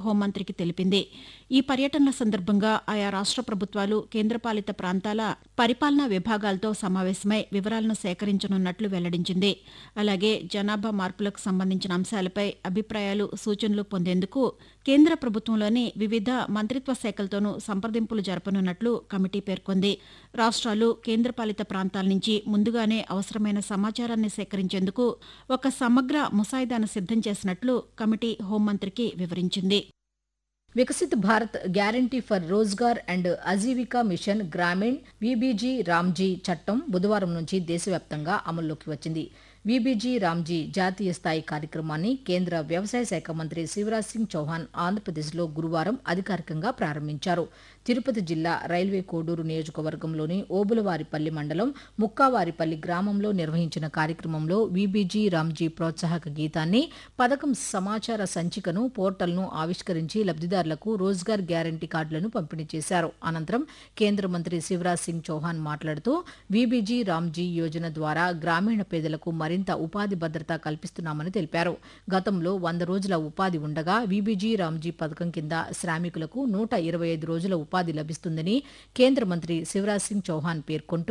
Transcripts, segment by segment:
హోంమంత్రికి తెలిపింది ఈ పర్యటనల సందర్భంగా ఆయా రాష్ట ప్రభుత్వాలు కేంద్రపాలిత ప్రాంతాల పరిపాలనా విభాగాలతో సమావేశమై వివరాలను సేకరించనున్నట్లు వెల్లడించింది అలాగే జనాభా మార్పులకు సంబంధించిన అంశాలపై అభిప్రాయాలు సూచనలు పొందేందుకు కేంద్ర ప్రభుత్వంలోని వివిధ మంత్రిత్వ శాఖలతోనూ సంప్రదింపులు జరపనున్నట్లు కమిటీ పేర్కొంది రాష్ట్రాలు కేంద్రపాలిత ప్రాంతాల నుంచి ముందుగానే అవసరమైన సమాచారాన్ని సేకరించేందుకు ఒక సమగ్ర ముసాయిదాను సిద్దం చేసినట్లు కమిటీ హోంమంత్రికి వివరించింది Viksit Bharat guarantee for Rozgar and Ajeevika mission Gramin VBG RAM G చట్టం బుధవారం నుంచి దేశవ్యాప్తంగా అమల్లోకి వచ్చింది వీబీజీ రామ్జీ జాతీయ స్థాయి కార్యక్రమాన్ని కేంద్ర వ్యవసాయ శాఖ మంత్రి శివరాజ్ సింగ్ చౌహాన్ ఆంధ్రప్రదేశ్లో గురువారం అధికారికంగా ప్రారంభించారు తిరుపతి జిల్లా రైల్వే కోడూరు నియోజకవర్గంలోని ఓబులవారిపల్లి మండలం ముక్కావారిపల్లి గ్రామంలో నిర్వహించిన కార్యక్రమంలో వీబీజీ రామ్జీ ప్రోత్సాహక గీతాన్ని పథకం సమాచార సంచికను పోర్టల్ను ఆవిష్కరించి లబ్దిదారులకు రోజ్గార్ గ్యారంటీ కార్డులను పంపిణీ చేశారు అనంతరం కేంద్ర మంత్రి శివరాజ్ సింగ్ చౌహాన్ మాట్లాడుతూ వీబీజీ రామ్జీ యోజన ద్వారా గ్రామీణ పేదలకు మరింత ఉపాధి భద్రత కల్పిస్తున్నామని తెలిపారు గతంలో వంద రోజుల ఉపాధి ఉండగా వీబీజీ రామ్జీ పథకం కింద శ్రామికులకు నూట ఇరవై ఐదు రోజుల ఉపాధి లభిస్తుందని కేంద్ర మంత్రి శివరాజ్ సింగ్ చౌహాన్ పేర్కొంటూ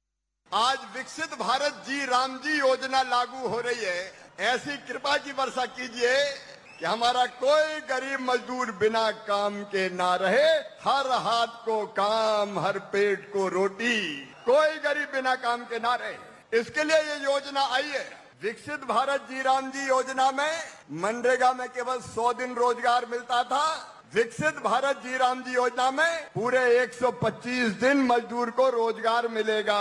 आज विकसित भारत जी राम जी योजना लागू हो रही है ऐसी कृपा की वर्षा कीजिए कि हमारा कोई गरीब मजदूर बिना काम के ना रहे हर हाथ को काम हर पेट को रोटी कोई गरीब बिना काम के ना रहे इसके लिए ये योजना आई है विकसित भारत जी राम जी योजना में मनरेगा में केवल 100 दिन रोजगार मिलता था विकसित भारत जी राम जी योजना में पूरे 125 दिन मजदूर को रोजगार मिलेगा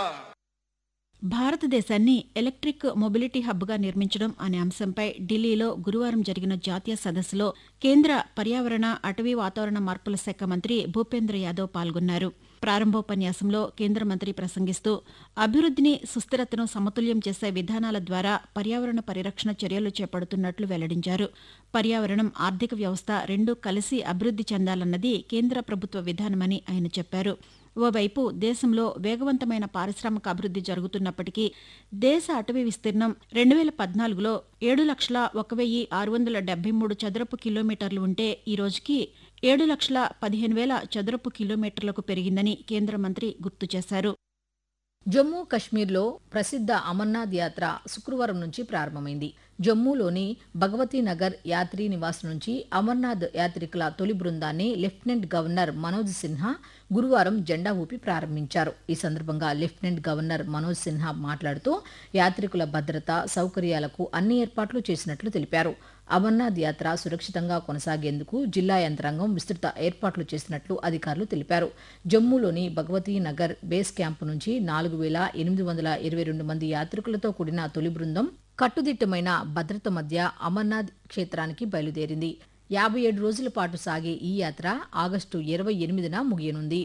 భారతదేశాన్ని ఎలక్ట్రిక్ మొబిలిటీ హబ్గా నిర్మించడం అనే అంశంపై ఢిల్లీలో గురువారం జరిగిన జాతీయ సదస్సులో కేంద్ర పర్యావరణ అటవీ వాతావరణ మార్పుల శాఖ మంత్రి భూపేంద్ర యాదవ్ పాల్గొన్నారు ప్రారంభోపన్యాసంలో కేంద్ర మంత్రి ప్రసంగిస్తూ అభివృద్ధిని సుస్థిరతను సమతుల్యం చేసే విధానాల ద్వారా పర్యావరణ పరిరక్షణ చర్యలు చేపడుతున్నట్లు వెల్లడించారు పర్యావరణం ఆర్థిక వ్యవస్థ రెండూ కలిసి అభివృద్ది చెందాలన్నది కేంద్ర ప్రభుత్వ విధానమని ఆయన చెప్పారు ఓవైపు దేశంలో వేగవంతమైన పారిశ్రామిక అభివృద్ది జరుగుతున్నప్పటికీ దేశ అటవీ విస్తీర్ణం రెండు వేల పద్నాలుగులో ఏడు లక్షల ఒక వెయ్యి ఆరు వందల డెబ్బై మూడు చదరపు కిలోమీటర్లు ఉంటే ఈ రోజుకి ఏడు లక్షల పదిహేను వేల చదరపు కిలోమీటర్లకు పెరిగిందని కేంద్ర మంత్రి గుర్తు చేశారు జమ్మూ కశ్మీర్లో ప్రసిద్ధ అమర్నాథ్ యాత్ర శుక్రవారం నుంచి ప్రారంభమైంది జమ్మూలోని భగవతీ నగర్ యాత్రీ నివాస్ నుంచి అమర్నాథ్ యాత్రికుల తొలి బృందాన్ని లెఫ్టినెంట్ గవర్నర్ మనోజ్ సిన్హా గురువారం జెండా ఊపి ప్రారంభించారు ఈ సందర్భంగా లెఫ్టినెంట్ గవర్నర్ మనోజ్ సిన్హా మాట్లాడుతూ యాత్రికుల భద్రత సౌకర్యాలకు అన్ని ఏర్పాట్లు చేసినట్లు తెలిపారు అమర్నాథ్ యాత్ర సురక్షితంగా కొనసాగేందుకు జిల్లా యంత్రాంగం విస్తృత ఏర్పాట్లు చేసినట్లు అధికారులు తెలిపారు జమ్మూలోని భగవతీ నగర్ బేస్ క్యాంపు నుంచి నాలుగు వేల ఎనిమిది వందల ఇరవై రెండు మంది యాత్రికులతో కూడిన తొలి బృందం కట్టుదిట్టమైన భద్రత మధ్య అమర్నాథ్ క్షేత్రానికి బయలుదేరింది యాభై ఏడు రోజుల పాటు సాగే ఈ యాత్ర ఆగస్టు ఇరవై ఎనిమిదిన ముగియనుంది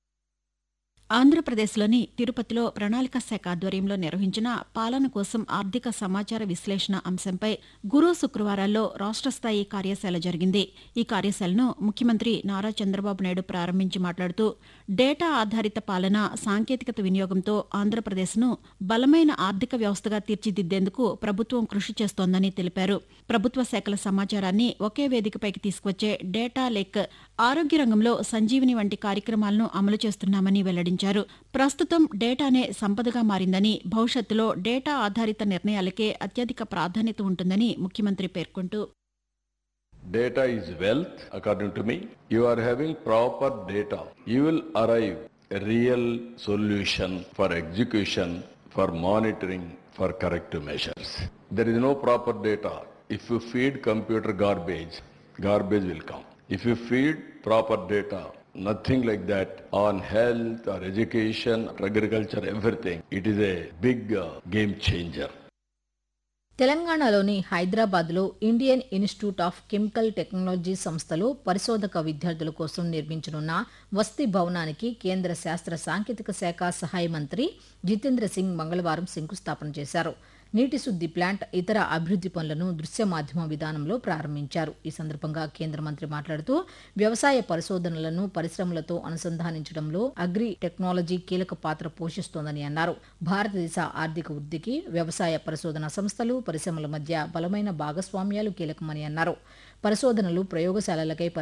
ఆంధ్రప్రదేశ్లోని తిరుపతిలో ప్రణాళిక శాఖ ఆధ్వర్యంలో నిర్వహించిన పాలన కోసం ఆర్థిక సమాచార విశ్లేషణ అంశంపై గురు శుక్రవారాల్లో రాష్ట్ర స్థాయి కార్యశాల జరిగింది ఈ కార్యశాలను ముఖ్యమంత్రి నారా చంద్రబాబు నాయుడు ప్రారంభించి మాట్లాడుతూ డేటా ఆధారిత పాలన సాంకేతికత వినియోగంతో ఆంధ్రప్రదేశ్ను బలమైన ఆర్థిక వ్యవస్థగా తీర్చిదిద్దేందుకు ప్రభుత్వం కృషి చేస్తోందని తెలిపారు ప్రభుత్వ శాఖల సమాచారాన్ని ఒకే వేదికపైకి తీసుకొచ్చే డేటా లేక్ ఆరోగ్య రంగంలో సంజీవిని వంటి కార్యక్రమాలను అమలు చేస్తున్నామని వెల్లడించారు ప్రస్తుతం డేటానే సంపదగా మారిందని భవిష్యత్తులో డేటా ఆధారిత నిర్ణయాలకే అత్యధిక ప్రాధాన్యత ఉంటుందని ముఖ్యమంత్రి పేర్కొంటూ Data is wealth, according to me. You are having proper data. You will arrive a real solution for execution, for monitoring, for corrective measures. There is no proper data. If you feed computer garbage, garbage will come. If you feed proper data, nothing like that on health or education, or agriculture, everything. It is a big uh, game changer. తెలంగాణలోని హైదరాబాద్లో Indian institute of chemical technology సంస్థలో పరిశోధక విద్యార్థుల కోసం నిర్మించనున్న వసతి భవనానికి కేంద్ర శాస్త్ర సాంకేతిక శాఖ సహాయ మంత్రి జితేంద్ర సింగ్ మంగళవారం శంకుస్థాపన చేశారు నీటి శుద్ధి ప్లాంట్ ఇతర అభివృద్ధి పనులను దృశ్య మాధ్యమ విధానంలో ప్రారంభించారు ఈ సందర్భంగా కేంద్ర మంత్రి మాట్లాడుతూ వ్యవసాయ పరిశోధనలను పరిశ్రమలతో అనుసంధానించడంలో అగ్రి టెక్నాలజీ కీలక పాత్ర పోషిస్తోందని అన్నారు భారతదేశ ఆర్థిక వృద్ధికి వ్యవసాయ పరిశోధన సంస్థలు పరిశ్రమల మధ్య బలమైన భాగస్వామ్యాలు కీలకమని అన్నారు పరిశోధనలు ప్రయోగశాలలకై